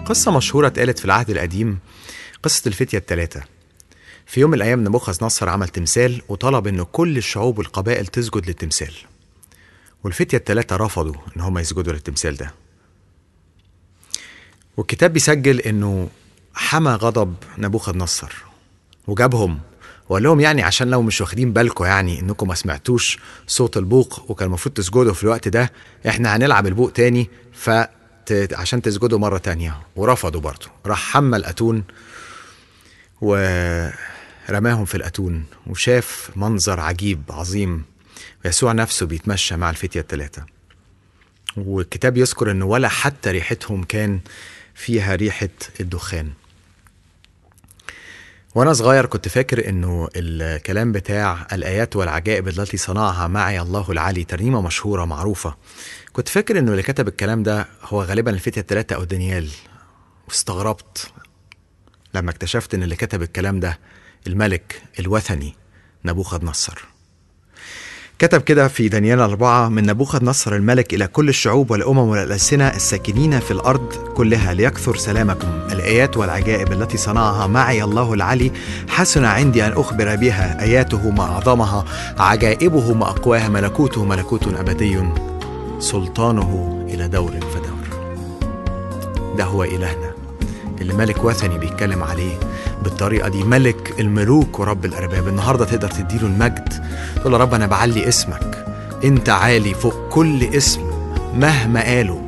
قصة مشهورة اتقالت في العهد القديم قصة الفتية التلاتة في يوم من الأيام نبوخذ نصر عمل تمثال وطلب إن كل الشعوب والقبائل تسجد للتمثال والفتية التلاتة رفضوا إن هم يسجدوا للتمثال ده والكتاب بيسجل إنه حمى غضب نبوخذ نصر وجابهم وقال لهم يعني عشان لو مش واخدين بالكم يعني انكم ما سمعتوش صوت البوق وكان المفروض تسجدوا في الوقت ده احنا هنلعب البوق تاني ف عشان تسجدوا مرة تانية ورفضوا برضه راح حمى الأتون ورماهم في الأتون وشاف منظر عجيب عظيم يسوع نفسه بيتمشى مع الفتية التلاتة والكتاب يذكر ان ولا حتى ريحتهم كان فيها ريحة الدخان وانا صغير كنت فاكر انه الكلام بتاع الايات والعجائب التي صنعها معي الله العلي ترنيمه مشهوره معروفه كنت فاكر انه اللي كتب الكلام ده هو غالبا الفتيه الثلاثه او دانيال واستغربت لما اكتشفت ان اللي كتب الكلام ده الملك الوثني نبوخذ نصر كتب كده في دانيال أربعة من نبوخذ نصر الملك إلى كل الشعوب والأمم والألسنة الساكنين في الأرض كلها ليكثر سلامكم الآيات والعجائب التي صنعها معي الله العلي حسن عندي أن أخبر بها آياته ما أعظمها عجائبه ما أقواها ملكوته ملكوت أبدي سلطانه إلى دور فدور ده هو إلهنا اللي ملك وثني بيتكلم عليه بالطريقة دي ملك الملوك ورب الأرباب النهاردة تقدر تديله المجد تقول يا رب أنا بعلي اسمك أنت عالي فوق كل اسم مهما قالوا